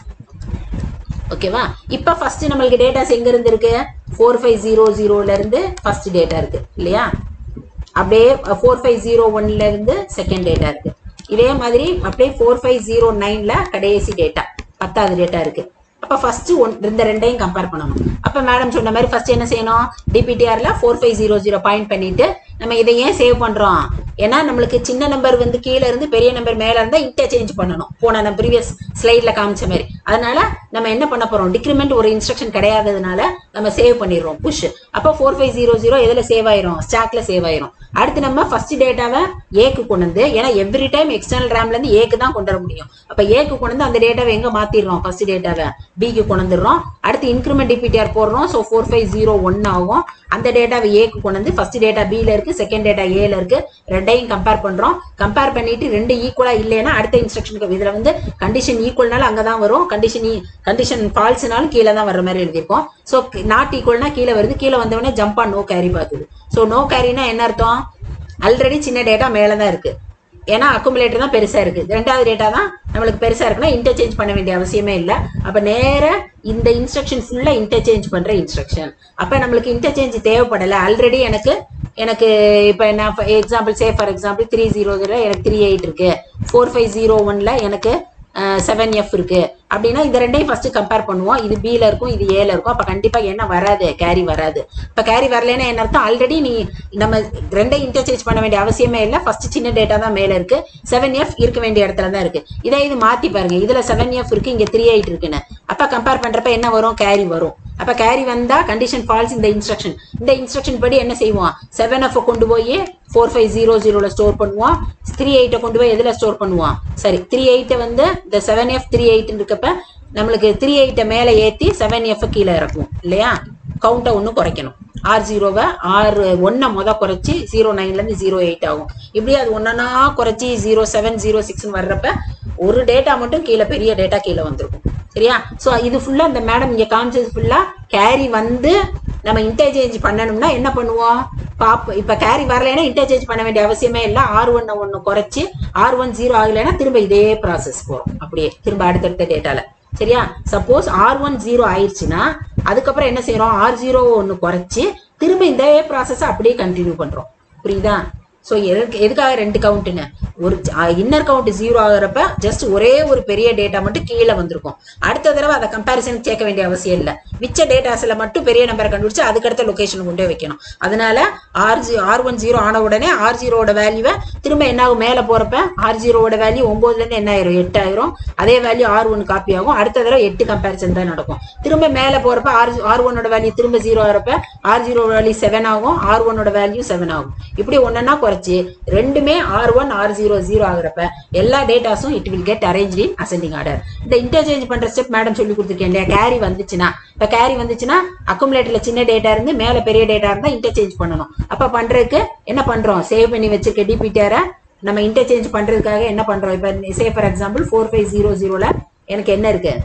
[SPEAKER 1] ஓகேவா இப்போ ஃபர்ஸ்ட் நம்மளுக்கு டேட்டாஸ் எங்க இருந்து இருக்கு ஃபோர் ஃபைவ் ஜீரோ ஜீரோல இருந்து ஃபர்ஸ்ட் டேட்டா இருக்கு இல்லையா அப்படியே ஃபோர் ஃபைவ் ஜீரோ ஒன்ல இருந்து செகண்ட் டேட்டா இருக்கு இதே மாதிரி அப்படியே ஃபோர் ஃபைவ் ஜீரோ நைன்ல கடைசி டேட்டா பத்தாவது டேட்டா இருக்கு அப்ப ஃபர்ஸ்ட் ஒன் இந்த ரெண்டையும் கம்பேர் பண்ணணும் அப்ப மேடம் சொன்ன மாதிரி ஃபர்ஸ்ட் என்ன செய்யணும் டிபிடிஆர்ல four five zero zero point பண்ணிட்டு நம்ம இதை ஏன் சேவ் பண்றோம் ஏன்னா நம்மளுக்கு சின்ன நம்பர் வந்து கீழே இருந்து பெரிய நம்பர் மேல இருந்தா இன்டர்சேஞ்ச் பண்ணணும் போன நம்ம ப்ரீவியஸ் ஸ்லைட்ல காமிச்ச மாதிரி அதனால நம்ம என்ன பண்ண போறோம் டிக்ரிமெண்ட் ஒரு இன்ஸ்ட்ரக்ஷன் கிடையாததுனால நம்ம சேவ் பண்ணிடுறோம் புஷ் அப்போ ஃபோர் ஃபைவ் ஜீரோ ஜீரோ எதுல சேவ் ஆயிரும் ஸ்டாக்ல சேவ் ஆயிரும் அடுத்து நம்ம ஃபர்ஸ்ட் டேட்டாவை ஏக்கு கொண்டு வந்து ஏன்னா எவ்ரி டைம் எக்ஸ்டர்னல் ரேம்ல இருந்து ஏக்கு தான் கொண்டு வர முடியும் அப்ப ஏக்கு கொண்டு வந்து அந்த டேட்டாவை எங்க மாத்திடுறோம் ஃபர்ஸ்ட் டேட்டாவை பிக்கு கொண்டு வந்துடுறோம் அடுத்து இன்க்ரிமெண்ட் டிபிடிஆர் போடுறோம் so four five zero one ஆகும் அந்த டேட்டாவை ஏக்கு கொண்டு வந்து ஃபர்ஸ்ட் டேட்டா பில இருக்கு செகண்ட் டேட்டா ஏல இருக்கு ரெண்டையும் கம்பேர் பண்றோம் கம்பேர் பண்ணிட்டு ரெண்டு ஈக்குவலா இல்லைன்னா அடுத்த இன்ஸ்ட்ரக்ஷனுக்கு இதுல வந்து கண்டிஷன் ஈக்குவல்னால அங்கதான் வரும் கண்டிஷன் கண்டிஷன் ஃபால்ஸ்னாலும் கீழே தான் வர்ற மாதிரி எழுதியிருக்கோம் ஸோ நாட் ஈக்குவல்னா கீழே வருது கீழே வந்தவொடனே ஜம்பா நோ கேரி பார்த்துது ஸோ நோ கேரினா என்ன அர்த்தம் ஆல்ரெடி சின்ன டேட்டா மேலே தான் இருக்கு ஏன்னா அக்குமுலேட்டர் தான் பெருசா இருக்கு ரெண்டாவது டேட்டா தான் நம்மளுக்கு பெருசா இருக்குன்னா இன்டர்சேஞ்ச் பண்ண வேண்டிய அவசியமே இல்லை அப்ப நேர இந்த இன்ஸ்ட்ரக்ஷன் ஃபுல்லா இன்டர்சேஞ்ச் பண்ற இன்ஸ்ட்ரக்ஷன் அப்ப நம்மளுக்கு இன்டர்சேஞ்ச் தேவைப்படல ஆல்ரெடி எனக்கு எனக்கு இப்போ நான் example say for example three zero எனக்கு த்ரீ எயிட் இருக்கு ஃபோர் ஃபைவ் ஜீரோ ஒன்ல எனக்கு செவன் எஃப் இருக்கு அப்படின்னா இந்த ரெண்டையும் ஃபர்ஸ்ட் கம்பேர் பண்ணுவோம் இது பில இருக்கும் இது ஏல இருக்கும் அப்ப கண்டிப்பா என்ன வராது கேரி வராது இப்ப கேரி வரலன்னா என்ன அர்த்தம் ஆல்ரெடி நீ நம்ம ரெண்டையும் இன்டர்சேஞ்ச் பண்ண வேண்டிய அவசியமே இல்லை ஃபர்ஸ்ட் சின்ன டேட்டா தான் மேல இருக்கு செவன் எஃப் இருக்க வேண்டிய இடத்துல தான் இருக்கு இதை இது மாத்தி பாருங்க இதுல செவன் எஃப் இருக்கு இங்க த்ரீ எயிட் இருக்குன்னு அப்ப கம்பேர் பண்றப்ப என்ன வரும் கேரி வரும் அப்ப கேரி வந்தா கண்டிஷன் ஃபால்ஸ் இந்த இன்ஸ்ட்ரக்ஷன் இந்த இன்ஸ்ட்ரக்ஷன் படி என்ன செய்வோம் செவன் எஃப் கொண்டு போய் ஃபோர் ஃபைவ் ஜீரோ ஜீரோல ஸ்டோர் பண்ணுவோம் த்ரீ எயிட்டை கொண்டு போய் எதுல ஸ்டோர் பண்ணுவோம் சரி த்ரீ எயிட்டை வந்து இந்த செவன் எஃப் த்ரீ எயிட் இருக்கப்ப நம்மளுக்கு த்ரீ எயிட்டை மேலே ஏற்றி செவன் எஃப் கீழே இறக்கும் இல்லையா கவுண்டை ஒன்று குறைக்கணும் ஆர் ஜீரோவை ஆறு ஒன்றை முத குறைச்சி ஜீரோ நைன்லேருந்து ஜீரோ எயிட் ஆகும் இப்படி அது ஒன்றா குறைச்சி ஜீரோ செவன் ஜீரோ சிக்ஸ்னு வர்றப்ப ஒரு டேட்டா மட்டும் கீழே பெரிய டேட்டா கீழே வந்திருக்கும் சரியா ஸோ இது ஃபுல்லாக இந்த மேடம் இங்கே காமிச்சது ஃபுல்லாக கேரி வந்து நம்ம இன்டர்சேஞ்ச் பண்ணணும்னா என்ன பண்ணுவோம் பாப் இப்போ கேரி வரலைன்னா இன்டர்சேஞ்ச் பண்ண வேண்டிய அவசியமே இல்லை ஆர் ஒன்னை ஒன்று குறைச்சி ஆர் ஒன் ஜீரோ ஆகலைன்னா திரும்ப இதே ப்ராசஸ் போகிறோம் அப்படியே திரும்ப அடுத்தடுத்த டேட்டால சரியா சப்போஸ் ஆர் ஒன் ஜீரோ ஆயிடுச்சுன்னா அதுக்கப்புறம் என்ன செய்யறோம் ஆர் ஜீரோ ஒன்று குறைச்சி திரும்ப இந்த ப்ராசஸ் அப்படியே கண்டினியூ பண்றோம் புரியுதா ஸோ எதுக்கு எதுக்காக ரெண்டு கவுண்ட்டுன்னு ஒரு இன்னர் கவுண்ட் ஜீரோ ஆகுறப்ப ஜஸ்ட் ஒரே ஒரு பெரிய டேட்டா மட்டும் கீழே வந்திருக்கும் அடுத்த தடவை அதை கம்பேரிசன் சேர்க்க வேண்டிய அவசியம் இல்லை மிச்ச டேட்டாஸ்ல மட்டும் பெரிய நம்பரை கண்டுபிடிச்சு அதுக்கடுத்த லொகேஷன் கொண்டு போய் வைக்கணும் அதனால R G R one zero ஆன உடனே ஆர் ஜீரோட வேல்யூவை திரும்ப என்ன ஆகும் மேலே போறப்ப ஆர் ஜீரோட வேல்யூ ஒன்பதுலேருந்து என்ன ஆயிரும் எட்டு ஆயிரும் அதே வேல்யூ ஆர் ஒன் காப்பி ஆகும் அடுத்த தடவை எட்டு கம்பேரிசன் தான் நடக்கும் திரும்ப மேலே போறப்ப ஆர் ஆர் ஒன்னோட வேல்யூ திரும்ப ஜீரோ ஆகிறப்ப ஆர் ஜீரோ வேல்யூ செவன் ஆகும் ஆர் ஒன்னோட வேல்யூ செவன் ஆகும் இப்படி ஒன்னா குறைச்சி ரெண்டுமே R one R zero zero ஆகுறப்ப எல்லா டேட்டாஸும் it will get arrange in ascending order இந்த இன்டர்சேஞ்ச் பண்ற ஸ்டெப் மேடம் சொல்லி கொடுத்துருக்கேன் இல்லையா கேரி வந்துச்சுன்னா இப்ப கேரி வந்துச்சுன்னா அக்குமுலேட்டர்ல சின்ன டேட்டா இருந்து மேல பெரிய டேட்டா இருந்தா இன்டர்சேஞ்ச் பண்ணணும் அப்ப பண்றதுக்கு என்ன பண்றோம் சேவ் பண்ணி வச்சிருக்க டிபிடிஆரை நம்ம இன்டர்சேஞ்ச் பண்றதுக்காக என்ன பண்றோம் இப்ப say for example four five zero ஜீரோல எனக்கு என்ன இருக்கு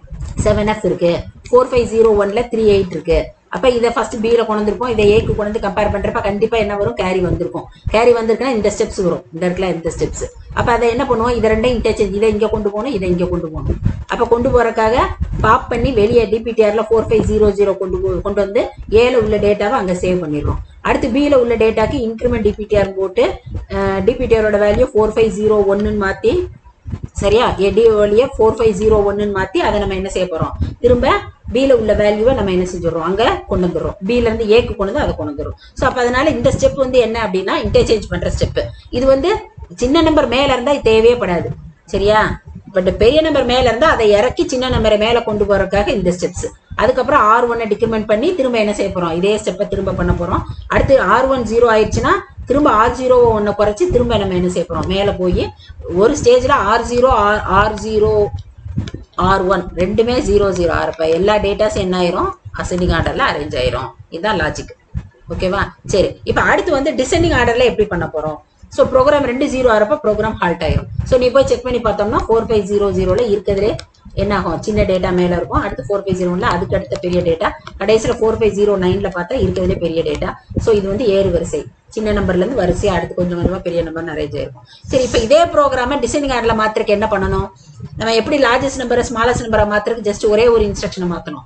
[SPEAKER 1] செவன் எஃப் இருக்கு ஃபோர் ஃபைவ் ஜீரோ ஒன்ல த்ரீ எயிட் இருக்கு அப்ப இதை ஃபர்ஸ்ட் பியில கொண்டு வந்திருப்போம் இதை ஏக்கு கொண்டு வந்து கம்பேர் பண்றப்ப கண்டிப்பா என்ன வரும் கேரி வந்திருக்கும் கேரி வந்திருக்குன்னா இந்த ஸ்டெப்ஸ் வரும் இந்த இடத்துல இந்த ஸ்டெப்ஸ் அப்ப அதை என்ன பண்ணுவோம் இதை ரெண்டையும் இன்டர்சேஞ்ச் இதை இங்க கொண்டு போகணும் இதை இங்க கொண்டு போகணும் அப்ப கொண்டு போறதுக்காக பாப் பண்ணி வெளியே டிபிடிஆர்ல ஃபோர் ஃபைவ் ஜீரோ ஜீரோ கொண்டு போ- கொண்டு வந்து ஏல உள்ள டேட்டாவை அங்க சேவ் பண்ணிடுறோம் அடுத்து பியில உள்ள டேட்டாக்கு இன்க்ரிமெண்ட் டிபிடிஆர் போட்டு டிபிடிஆரோட வேல்யூ ஃபோர் ஃபைவ் ஜீரோ ஒன்னுன்னு மாத்தி சரியா எடி வழிய ஃபோர் ஃபைவ் ஜீரோ ஒன்னுன்னு மாத்தி அதை நம்ம என்ன செய்ய போறோம் திரும்ப பில உள்ள வேல்யூவை நம்ம என்ன செஞ்சிடறோம் அங்க கொண்டு வந்துடுறோம் பில இருந்து ஏக்கு கொண்டு வந்து அதை கொண்டு வந்துடும் ஸோ அப்ப அதனால இந்த ஸ்டெப் வந்து என்ன அப்படின்னா இன்டர்சேஞ்ச் பண்ற ஸ்டெப் இது வந்து சின்ன நம்பர் மேல இருந்தா இது தேவையே படாது சரியா பட் பெரிய நம்பர் மேல இருந்தா அதை இறக்கி சின்ன நம்பரை மேல கொண்டு போறதுக்காக இந்த ஸ்டெப்ஸ் அதுக்கப்புறம் ஆர் ஒன்னை டிக்ரிமெண்ட் பண்ணி திரும்ப என்ன செய்ய போறோம் இதே ஸ்டெப்பை திரும்ப பண்ண போறோம் அடுத்து ஆர் ஒன் ஜீரோ ஆயிடுச்சுன்னா திரும்ப ஆர் ஜீரோ ஒன்றை குறைச்சி திரும்ப நம்ம என்ன செய்ய போறோம் மேலே போய் ஒரு ஸ்டேஜில் R zero R R zero R one ரெண்டுமே ஜீரோ ஜீரோ ஆறுப்ப எல்லா டேட்டாஸும் என்ன ஆயிரும் அசெண்டிங் ஆர்டர்ல அரேஞ்ச் ஆயிரும் இதுதான் லாஜிக் ஓகேவா சரி இப்போ அடுத்து வந்து டிசெண்டிங் ஆர்டர்ல எப்படி பண்ண போறோம் ஸோ ப்ரோக்ராம் ரெண்டு ஜீரோ ஆறப்ப ப்ரோக்ராம் ஹால்ட் ஆயிரும் ஸோ நீ போய் செக் பண்ணி பார்த்தோம்னா ஃபோர் ஃபைவ் ஜீரோ ஜீரோல இருக்கிறதுலே என்ன ஆகும் சின்ன டேட்டா மேல இருக்கும் அடுத்து ஃபோர் ஃபைவ் ஜீரோல அதுக்கு அடுத்த பெரிய டேட்டா கடைசியில் ஃபோர் ஃபைவ் ஜீரோ நைன்ல பார்த்தா இருக்கிறதுலே பெரிய டேட்டா ஸோ இது வந்து ஏறு வரிசை சின்ன நம்பர்ல இருந்து வரிசையா அடுத்து கொஞ்சம் கொஞ்சமா பெரிய நம்பர் அரேஞ்ச் ஆயிருக்கும் சரி இப்போ இதே ப்ரோக்ராம டிசைனிங் ஆர்டர்ல மாத்திரக்கு என்ன பண்ணணும் நம்ம எப்படி லார்ஜஸ்ட் நம்பரை ஸ்மாலஸ்ட் நம்பரை மாத்திரக்கு ஜஸ்ட் ஒரே ஒரு இன்ஸ்ட்ரக்ஷனை மாத்தணும்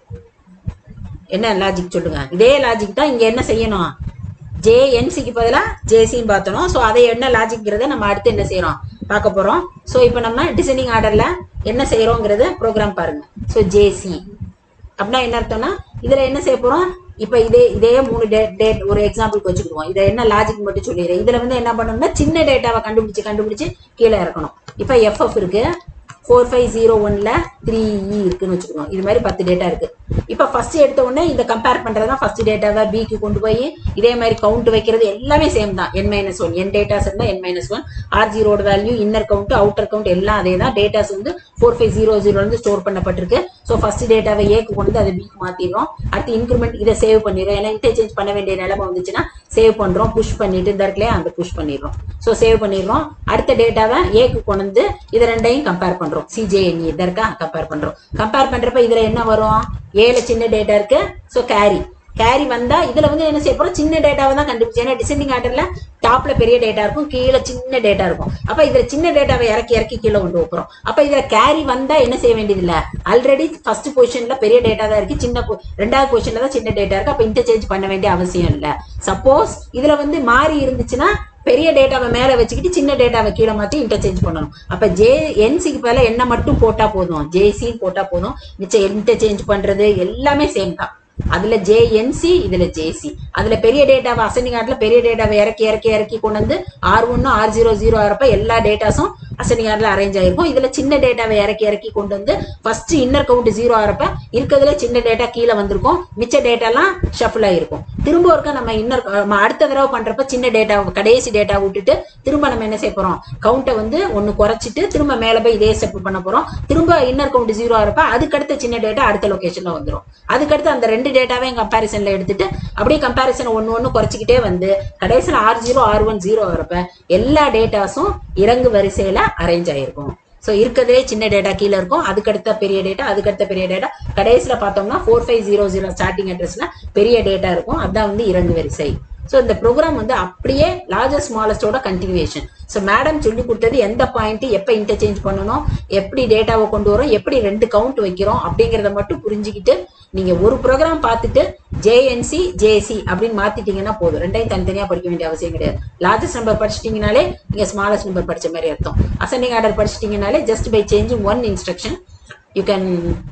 [SPEAKER 1] என்ன லாஜிக் சொல்லுங்க இதே லாஜிக் தான் இங்க என்ன செய்யணும் ஜேஎன்சிக்கு பதிலாக ஜேசின்னு பார்த்தோம் ஸோ அதை என்ன லாஜிக்ங்கிறத நம்ம அடுத்து என்ன செய்யறோம் பார்க்க போறோம் ஸோ இப்போ நம்ம டிசைனிங் ஆர்டர்ல என்ன செய்யறோங்கிறத ப்ரோக்ராம் பாருங்க ஸோ ஜேசி அப்படின்னா என்ன அர்த்தம்னா இதுல என்ன செய்ய போறோம் இப்போ இதே இதே மூணு டேட் டேட் ஒரு எக்ஸாம்பிளுக்கு வச்சுக்கிடுவோம் இதை என்ன லாஜிக் மட்டும் சொல்லிடுறேன் இதுல வந்து என்ன பண்ணணும்னா சின்ன டேட்டாவை கண்டுபிடிச்சு கண்டுபிடிச்சு கீழே இறக்கணும் இப்போ எஃப்எஃப் இருக்கு ஃபோர் ஃபைவ் ஜீரோ ஒன்ல த்ரீ இ இருக்குன்னு வச்சுக்கணும் இது மாதிரி பத்து டேட்டா இருக்கு இப்போ ஃபர்ஸ்ட் எடுத்த உடனே இந்த கம்பேர் பண்றதா ஃபர்ஸ்ட் டேட்டாவை பிக்கு கொண்டு போய் இதே மாதிரி கவுண்ட் வைக்கிறது எல்லாமே சேம் தான் N minus one N datas இருந்தால் என் மைனஸ் ஒன் ஆர் ஜீரோட value inner count outer count எல்லாம் அதே தான் டேட்டாஸ் வந்து ஃபோர் ஃபைவ் ஜீரோ ஜீரோலேருந்து ஸ்டோர் பண்ணப்பட்டிருக்கு ஸோ ஃபர்ஸ்ட் டேட்டாவை ஏக்கு கொண்டு வந்து அதை பிக்கு மாத்திடுறோம் அடுத்து இன்க்ரிமெண்ட் இதை சேவ் பண்ணிடுறோம் ஏன்னா இன்டர்சேஞ்ச் பண்ண வேண்டிய நிலைமை வந்துச்சுன்னா சேவ் பண்றோம் புஷ் பண்ணிட்டு இந்த இடத்துல அந்த புஷ் பண்ணிடுறோம் ஸோ சேவ் பண்ணிடுறோம் அடுத்த டேட்டாவை ஏக்கு கொண்டு வந்து இது ரெண்டையும் கம்பேர் பண்றோம் சிஜேஎன்இ இதை இருக்கா கம்பேர் பண்றோம் கம்பேர் பண்றப்ப இதுல என்ன வரும் ஏழு சின்ன டேட்டா இருக்கு ஸோ கேரி கேரி வந்தா இதுல வந்து என்ன செய்ய போறோம் சின்ன டேட்டாவை தான் கண்டுபிடிச்சு ஏன்னா டிசெண்டிங் ஆர்டர்ல டாப்ல பெரிய டேட்டா இருக்கும் கீழே சின்ன டேட்டா இருக்கும் அப்ப இதுல சின்ன டேட்டாவை இறக்கி இறக்கி கீழே கொண்டு வைக்கிறோம் அப்ப இதுல கேரி வந்தா என்ன செய்ய வேண்டியது இல்ல ஆல்ரெடி ஃபர்ஸ்ட் பொசிஷன்ல பெரிய டேட்டா தான் இருக்கு சின்ன po- ரெண்டாவது பொசிஷன்ல தான் சின்ன டேட்டா இருக்கு அப்ப இன்டர்சேஞ்ச் பண்ண வேண்டிய அவசியம் இல்ல சப்போஸ் இதுல வந்து மாறி இருந்துச்சுன்னா பெரிய டேட்டாவை மேல வச்சுக்கிட்டு சின்ன டேட்டாவை கீழே மாத்தி இன்டர்சேஞ்ச் பண்ணணும் அப்ப ஜே என்சிக்கு பதிலா என்ன மட்டும் போட்டா போதும் ஜேசின்னு போட்டா போதும் மிச்சம் இன்டர்சேஞ்ச் பண்றது எல்லாமே சேம் தான் அதுல ஜேஎன்சி இதுல ஜேசி அதுல பெரிய டேட்டாவை அசெண்டிங் ஆர்டர்ல பெரிய டேட்டாவை இறக்கி இறக்கி இறக்கி கொண்டு வந்து ஆர் ஒன்னு ஆர் ஜீரோ ஜீரோ ஆறப்ப எல்லா டேட்டாஸும் அசெண்டிங் ஆர்டர்ல அரேஞ்ச் ஆயிருக்கும் இதுல சின்ன டேட்டாவை இறக்கி இறக்கி கொண்டு வந்து ஃபர்ஸ்ட் இன்னர் கவுண்ட் ஜீரோ ஆறப்ப இருக்கிறதுல சின்ன டேட்டா கீழே வந்திருக்கும் மிச்ச டேட்டாலாம் ஷஃபிள் ஆயிருக்கும் திரும்ப ஒருக்கா நம்ம இன்னர் நம்ம அடுத்த தடவை பண்றப்ப சின்ன டேட்டா கடைசி டேட்டா விட்டுட்டு திரும்ப நம்ம என்ன செய்ய போறோம் கவுண்ட்டை வந்து ஒன்னு குறைச்சிட்டு திரும்ப மேல போய் இதே ஸ்டெப் பண்ண போறோம் திரும்ப இன்னர் கவுண்ட் ஜீரோ ஆறப்ப அதுக்கடுத்த சின்ன டேட்டா அடுத்த லொகேஷன்ல வந்துரும் அதுக்கடுத்து அந்த ரெண்டு டேட்டாவையும் கம்பேரிசன்ல எடுத்துட்டு அப்படியே கம்பேரிசன் ஒன்னு ஒன்னு குறைச்சிக்கிட்டே வந்து கடைசியில் R zero R one zero வரப்ப எல்லா டேட்டாஸும் இறங்கு வரிசையில அரேஞ்ச் ஆயிருக்கும் ஸோ இருக்கிறதே சின்ன டேட்டா கீழே இருக்கும் அதுக்கடுத்த பெரிய டேட்டா அதுக்கடுத்த பெரிய டேட்டா கடைசியில் பார்த்தோம்னா four five zero zero starting அட்ரஸ்ல பெரிய டேட்டா இருக்கும் அதான் வந்து இறங்கு வரிசை ஸோ இந்த ப்ரோக்ராம் வந்து அப்படியே லார்ஜஸ்ட் ஸ்மாலஸ்டோட கண்டினியூவேஷன் ஸோ மேடம் சொல்லி கொடுத்தது எந்த பாயிண்ட் எப்போ இன்டர்சேஞ்ச் பண்ணணும் எப்படி டேட்டாவை கொண்டு வரோம் எப்படி ரெண்டு கவுண்ட் வைக்கிறோம் அப்படிங்கிறத மட்டும் புரிஞ்சுக்கிட்டு நீங்க ஒரு ப்ரோக்ராம் பார்த்துட்டு ஜேஎன்சி ஜேசி அப்படின்னு மாத்திட்டீங்கன்னா போதும் ரெண்டையும் தனித்தனியா படிக்க வேண்டிய அவசியம் கிடையாது லார்ஜஸ்ட் நம்பர் படிச்சிட்டீங்கனாலே நீங்க ஸ்மாலஸ்ட் நம்பர் படிச்ச மாதிரி அர்த்தம் அசெண்டிங் ஆர்டர் படிச்சிட்டீங்கனாலே just by changing one instruction you can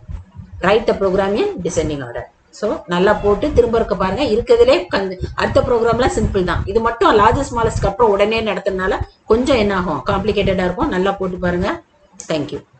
[SPEAKER 1] write the program in descending order so நல்லா போட்டு திரும்ப இருக்க பாருங்க இருக்கிறதுலே கந்து அடுத்த ப்ரோக்ராம்லாம் சிம்பிள் தான் இது மட்டும் லார்ஜஸ்ட் ஸ்மாலஸ்ட்க்கு அப்புறம் உடனே நடத்துறதுனால கொஞ்சம் என்ன ஆகும் காம்ப்ளிகேட்டடா இருக்கும் நல்லா போட்டு பாருங்க தேங்க்யூ